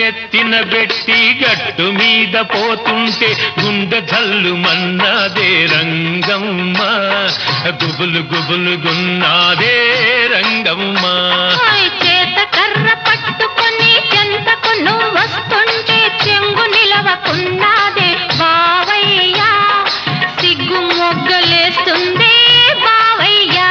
నెత్తిన పెట్టి గట్టు మీద పోతుంటే గుండె జల్లు మన్నాదే రంగమ్మ గుబులు గుబులు గున్నాదే రంగమ్మ హాయ్ చేత కర్ర పట్టుకొని చెంతకు నువ్వు వస్తుంటే చెంగు నిలవకున్నాదే బావయ్యా సిగ్గు మొగ్గలేస్తుంది బావయ్యా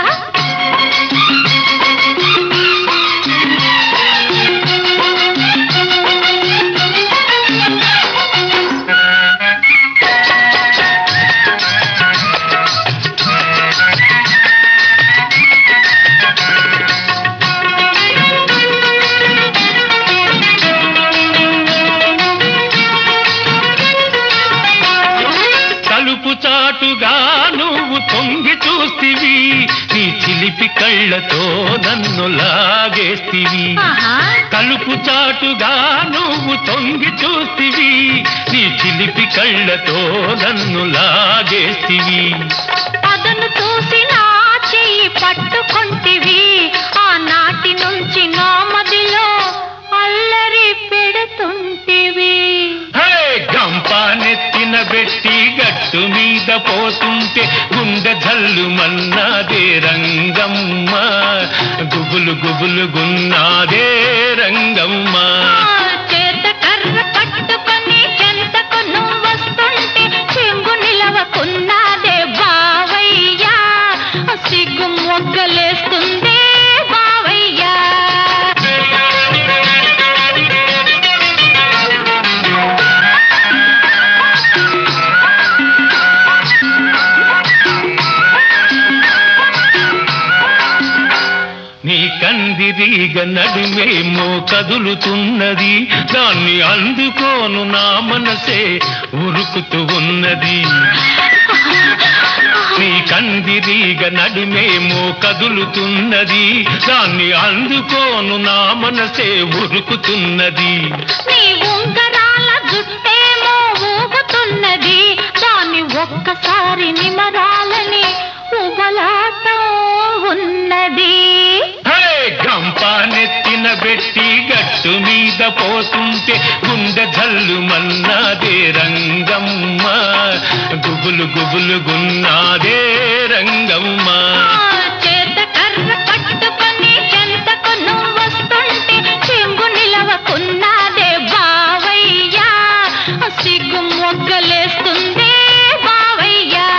తలుపు చాటుగా నువ్వు తొంగి చూస్తివి నీ చిలిపి కళ్ళతో నన్ను లాగేస్తివి ఆహా తలుపు చాటుగా నువ్వు తొంగి చూస్తివి నీ చిలిపి కళ్ళతో నన్ను లాగేస్తివి అదను చూసి నా చెయ్యి పట్టుకొంటివి ఆనాటి నుంచి నా మదిలో అల్లరి పెడుతుంటివి హే గంప నెత్తిన పెట్టి గట్టు మీద పోతుంటే గుండె జల్లు మన్నాదే రంగమ్మ గుబులు గుబులు గున్నాదే రంగమ్మ ఆ చేత కర్ర పట్టుకొని చెంతకు నువ్వు వస్తుంటే చెంగు నిలవకున్నాదే బావయ్యా సిగ్గు మొగ్గలేస్తుంది బావయ్యా నీ కందిరీగ నడుమేమో కదులుతున్నది దాన్ని అందుకోను నా మనసే ఉరుకుతూ ఉన్నది నీ కందిరీగ నడుమేమో కదులుతున్నది దాన్ని అందుకోను నా మనసే ఉరుకుతున్నది నీ ఉంగరాల జుట్టేమో ఊగుతున్నది దాన్ని ఒక్కసారి నిమరాలని ఉబలాటం ఉన్నది హే గంప నెత్తిన పెట్టి గట్టు మీద పోతుంటే గుండె జల్లు మన్నాదే రంగమ్మ గుబులు గుబులు గున్నాదే రంగమ్మ ఆ చేత కర్ర పట్టుకొని చెంతకు నువ్వు వస్తుంటే చెంగు నిలవకున్నాదే బావయ్యా సిగ్గు మొగ్గలేస్తుంది బావయ్యా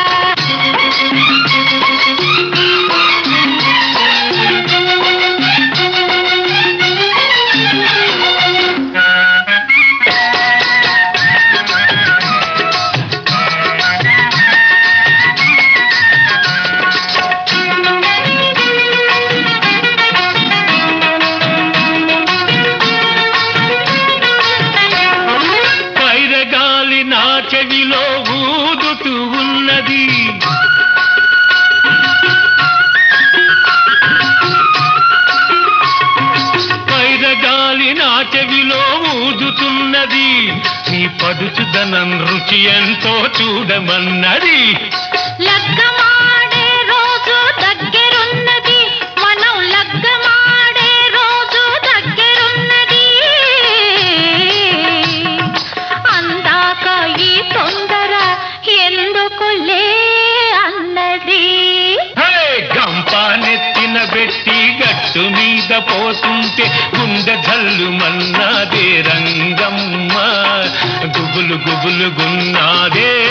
పైరగాలి నా చెవిలో ఊదుతూ ఉన్నది పైరగాలి నా చెవిలో ఊదుతున్నది నీ పడుచుదనం రుచి ఎంతో చూడమన్నది లగ్గమాడే రోజు దగ్గరున్నది మనం లగ్గమాడే రోజు దగ్గరున్నది అందాక ఈ తొందర ఎందుకులే అన్నది హే గంప నెత్తిన పెట్టి గట్టు మీద పోతుంటే గుండె జల్లు మన్నాదే రంగమ్మ గుబులు గుబులు గున్నాదే